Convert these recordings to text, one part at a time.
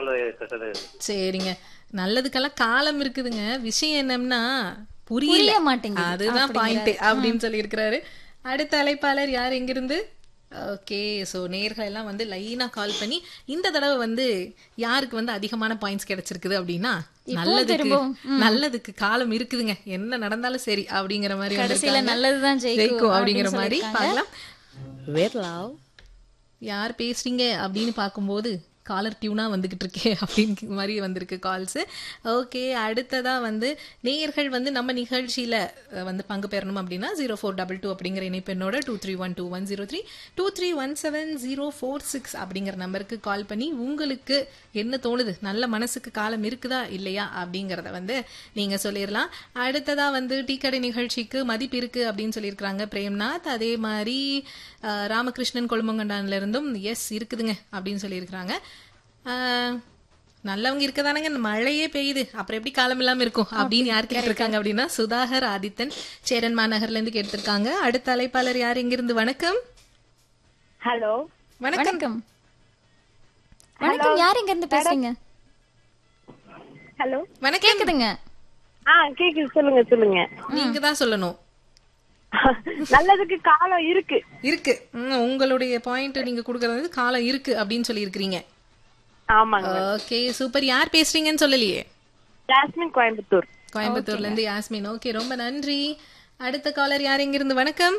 கால கட்டது சரிங்க நல்லதுக்கெல்லாம் காலம் இருக்குதுங்க விஷயம் என்னம்னா புரிய புரியல மாட்டேங்குது அதுதான் பாயிண்ட் அப்படின்னு சொல்லி இருக்கிறாரு அடுத்த அழைப்பாளர் யார் எங்கிருந்து ஓகே ஸோ நேர்கள் எல்லாம் வந்து லைனா கால் பண்ணி இந்த தடவை வந்து யாருக்கு வந்து அதிகமான பாயிண்ட்ஸ் கிடைச்சிருக்குது அப்படின்னா நல்லதுக்கு திரும்பவும், நல்லதுக்கு காலம் இருக்குதுங்க என்ன நடந்தாலும் சரி அப்படிங்கிற மாதிரி கடைசியில வந்திருக்காங்க. நல்லதுதான் ஜெயிக்கும் ஜெயிக்கும் அப்படிங்கிற அப்படின்னு மாதிரி சொல்லியிருக்காங்க. பார்க்கலாம் யார் பேசுறீங்க அப்படின்னு பார்க்கும்போது காலர் டியூனா வந்துகிட்டு இருக்கே அப்படின்னு மாதிரி வந்திருக்கு கால்ஸ் ஓகே அடுத்ததா வந்து நேயர்கள் வந்து நம்ம நிகழ்ச்சியில அஹ், வந்து பங்கு பெறணும் அப்படின்னா ஜீரோ ஃபோர் டபுள் டூ அப்படிங்கிற இணைப்பெண்ணோட two three one two one zero three two three one seven zero four six அப்படிங்கிற நம்பருக்கு கால் பண்ணி உங்களுக்கு என்ன தோணுது நல்ல மனசுக்கு காலம் இருக்குதா இல்லையா அப்படிங்கிறத வந்து நீங்க சொல்லிடலாம் அடுத்ததா வந்து டீ கடை நிகழ்ச்சிக்கு மதிப்பு இருக்கு அப்படின்னு சொல்லியிருக்கிறாங்க பிரேம்நாத் அதே மாதிரி அஹ், ராமகிருஷ்ணன் கொழுமங்கண்டான்ல இருந்தும் எஸ் இருக்குதுங்க அப்படின்னு சொல்லியிருக்கிறாங்க அஹ், நல்லவங்க இருக்கதானங்க மழையே பெய்யுது அப்புறம் எப்படி காலம் இல்லாம இருக்கும் அப்படின்னு யார் கேட்டிருக்காங்க அப்படின்னா சுதாகர் ஆதித்தன் சேரன் மாநகர்ல இருந்து கேட்டிருக்காங்க அடுத்த அழைப்பாளர் யார் எங்கிருந்து வணக்கம் ஹலோ வணக்கம் வணக்கம் வணக்கம் யார் எங்க இருந்து பேசுறீங்க ஹலோ வணக்கம் கேக்குதுங்க ஆ கேக்குது சொல்லுங்க சொல்லுங்க நீங்க தான் சொல்லணும் நல்லதுக்கு காலம் இருக்கு இருக்கு ம், உங்களுடைய பாயிண்ட் நீங்க கொடுக்கறது வந்து காலம் இருக்கு அப்படின்னு சொல்லி இருக்கிறீங்க ஆமாங்க ஓகே சூப்பர் யார் பேசுறீங்கன்னு சொல்லலையே ஜாஸ்மின் கோயம்புத்தூர் கோயம்புத்தூர்ல இருந்து யாஸ்மின் ஓகே ரொம்ப நன்றி அடுத்த காலர் யார் எங்க இருந்து வணக்கம்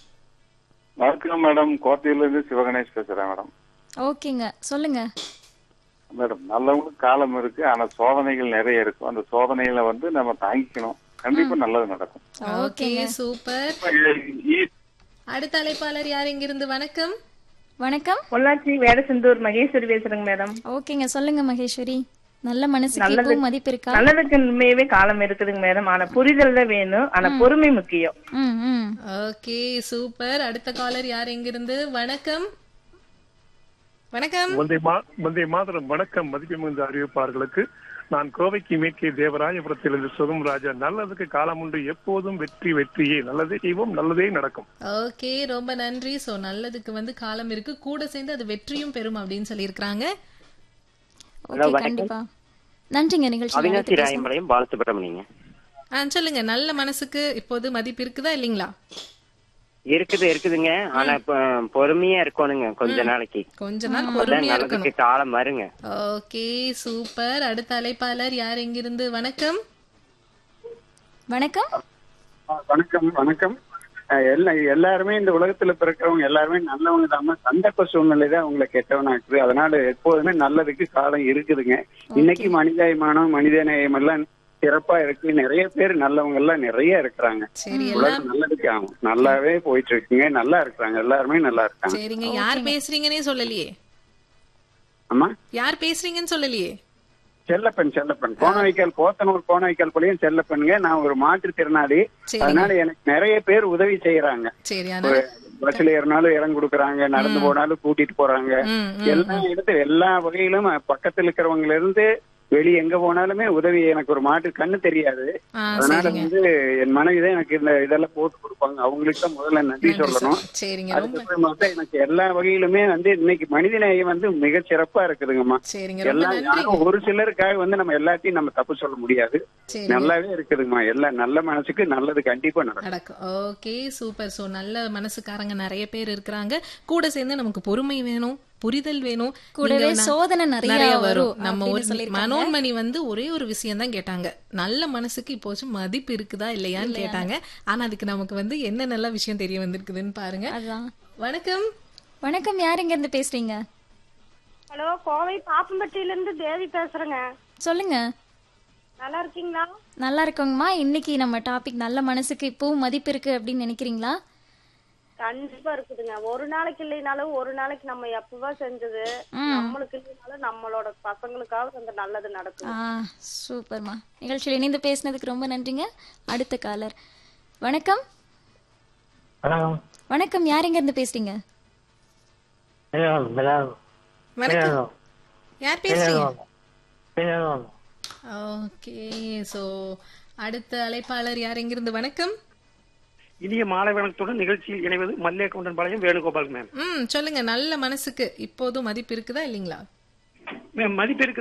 வணக்கம் மேடம் கோட்டையில இருந்து சிவகணேஷ் பேசுறேன் மேடம் ஓகேங்க சொல்லுங்க மேடம் நல்லவங்களுக்கு காலம் இருக்கு ஆனா சோதனைகள் நிறைய இருக்கும் அந்த சோதனைகளை வந்து நம்ம தாங்கிக்கணும் கண்டிப்பா நல்லது நடக்கும் ஓகே சூப்பர் அடுத்த அழைப்பாளர் யார் எங்க இருந்து வணக்கம் வணக்கம் பொள்ளாச்சி வேடசந்தூர் மகேஸ்வரி பேசுறேங்க மேடம் ஓகேங்க சொல்லுங்க மகேஸ்வரி நல்ல மனசுக்கு இப்பவும் மதிப்பு இருக்கா நல்லதுக்கு உண்மையவே காலம் இருக்குதுங்க மேடம் ஆனா புரிதல் தான் வேணும் ஆனா பொறுமை முக்கியம் ம் ம் ஓகே சூப்பர் அடுத்த காலர் யார் எங்க இருந்து வணக்கம் வணக்கம் முந்தைய மா- முந்தைய மாதம் வணக்கம் மதிப்புமிகுந்த அறிவிப்பாளர்களுக்கு நான் கோவைக்கு மேற்கே தேவராயபுரத்திலிருந்து சுகம் ராஜா நல்லதுக்கு காலம் உண்டு எப்போதும் வெற்றி வெற்றியே நல்லதே செய்வோம் நல்லதே நடக்கும் ஓகே ரொம்ப நன்றி சோ நல்லதுக்கு வந்து காலம் இருக்கு கூட சேர்ந்து அது வெற்றியும் பெறும் அப்படின்னு சொல்லியிருக்கிறாங்க ஓகே கண்டிப்பா நன்றிங்க நிகழ்ச்சி அவினாசி ராயம்பாளையம் பாலசுப்ரமணியங்க ஆ சொல்லுங்க நல்ல மனசுக்கு இப்போது மதிப்பு இருக்குதா இல்லைங்களா இருக்குது இருக்குதுங்க ஆனா இப்ப பொறுமையா இருக்கணுங்க கொஞ்ச நாளைக்கு கொஞ்ச நாள் அப்பதான் பொறுமையா நல்லதுக்கு இருக்கணும் காலம் வருங்க ஓகே சூப்பர் அடுத்த அழைப்பாளர் யார் எங்கிருந்து வணக்கம் வணக்கம் வணக்கம் வணக்கம் அஹ் எல்லா எல்லாருமே இந்த உலகத்துல பிறக்கிறவங்க எல்லாருமே நல்லவங்க இல்லாம சந்தர்ப்ப சூழ்நிலை தான் அவங்களை கெட்டவனாக்குது அதனால எப்போதுமே நல்லதுக்கு காலம் இருக்குதுங்க இன்னைக்கு மனிதாயமானம் மனிதநேயம் எல்லாம் சிறப்பா இருக்கு நிறைய பேர் நல்லவங்க எல்லாம் நிறைய இருக்கிறாங்க சரி எல்லாம் உலகம் நல்லதுக்கு ஆகும் நல்லாவே போயிட்டு இருக்குங்க நல்லா இருக்கிறாங்க எல்லாருமே நல்லா இருக்காங்க சரிங்க யார் பேசுறீங்கன்னே சொல்லலையே ஆமா யார் பேசுறீங்கன்னு சொல்லலையே செல்லப்பன் செல்லப்பன் கோணவைக்கால் போத்தனூர் கோணவைக்கால் போலயும் செல்லப்பனுங்க நான் ஒரு மாற்றுத்திறனாளி சரிங்க. அதனால எனக்கு நிறைய பேர் உதவி செய்யறாங்க சரி அதனால பஸ்ல ஏறினாலும் இடம் கொடுக்கறாங்க நடந்து போனாலும் கூட்டிட்டு போறாங்க ம், ம், எல்லா இடத்துல எல்லா வகையிலும் பக்கத்துல இருக்கிறவங்க இருந்து வெளிய எங்க போனாலுமே உதவி எனக்கு ஒரு மாட்டு கண்ணு தெரியாது ஆ அதனால சரிங்க வந்து என் மனைவி தான் எனக்கு இந்த இதெல்லாம் போட்டு கொடுப்பாங்க அவங்களுக்கு தான் முதல்ல நன்றி சொல்லணும் சரிங்க ரொம்ப அதுக்கப்புறமா தான் எனக்கு எல்லா வகையிலுமே வந்து இன்னைக்கு மனிதநேயம் வந்து மிக சிறப்பா இருக்குதுங்கம்மா சரிங்க ரொம்ப எல்லாம் நன்றி யாரும் ஒரு சிலருக்காக வந்து நம்ம எல்லாத்தையும் நம்ம தப்பு சொல்ல முடியாது சரி நல்லாவே இருக்குதுங்கம்மா எல்லாம் நல்ல மனசுக்கு நல்லது கண்டிப்பா நடக்கும் நடக்கும் ஓகே சூப்பர் சோ நல்ல மனசுக்காரங்க நிறைய பேர் இருக்கிறாங்க கூட சேர்ந்து நமக்கு பொறுமை வேணும் புரிதல் வேணும் கூடவே நீங்க ந- சோதனை நிறைய வரும் நம்ம அப்படின்னு ஒரு சொல்லியிருக்காங்க. மனோன்மணி வந்து ஒரே ஒரு விஷயம் தான் கேட்டாங்க நல்ல மனசுக்கு இப்போச்சும் மதிப்பு இருக்குதா இல்லையான்னு கேட்டாங்க ஆனா அதுக்கு நமக்கு வந்து என்ன நல்ல விஷயம் தெரிய வந்திருக்குதுன்னு பாருங்க அதான் வணக்கம் வணக்கம் யார் எங்க இருந்து பேசுறீங்க ஹலோ கோவை பாப்பம்பட்டியில இருந்து தேவி பேசுறேங்க சொல்லுங்க நல்லா இருக்கீங்களா நல்லா இருக்கோங்கம்மா இன்னைக்கு நம்ம டாபிக் நல்ல மனசுக்கு இப்பவும் மதிப்பு இருக்கு அப்படின்னு நினைக்கிறீங்களா கண்டிப்பா இருக்குதுங்க ஒரு நாளைக்கு இல்லைனாலும் ஒரு நாளைக்கு நம்ம எப்பவா செஞ்சது நம்மளுக்கு இல்லைனாலும் நம்மளோட பசங்களுக்காக அந்த நல்லது நடக்கும் ஆ சூப்பர்மா நிகழ்ச்சியில் இணைந்து பேசினதுக்கு ரொம்ப நன்றிங்க அடுத்த காலர் வணக்கம் வணக்கம் யார் எங்க இருந்து பேசுறீங்க வணக்கம் யார் பேசுறீங்க ஓகே சோ அடுத்த அழைப்பாளர் யார் எங்கிருந்து வணக்கம் இனிய மாலை வணக்கத்துடன் நிகழ்ச்சியில் இணைவது மல்லிய கவுண்டன் பாளையம் வேணுகோபால் மேம் ம் சொல்லுங்க நல்ல மனசுக்கு இப்போதும் மதிப்பு இருக்குதா இல்லைங்களா மேம் மதிப்பிற்கு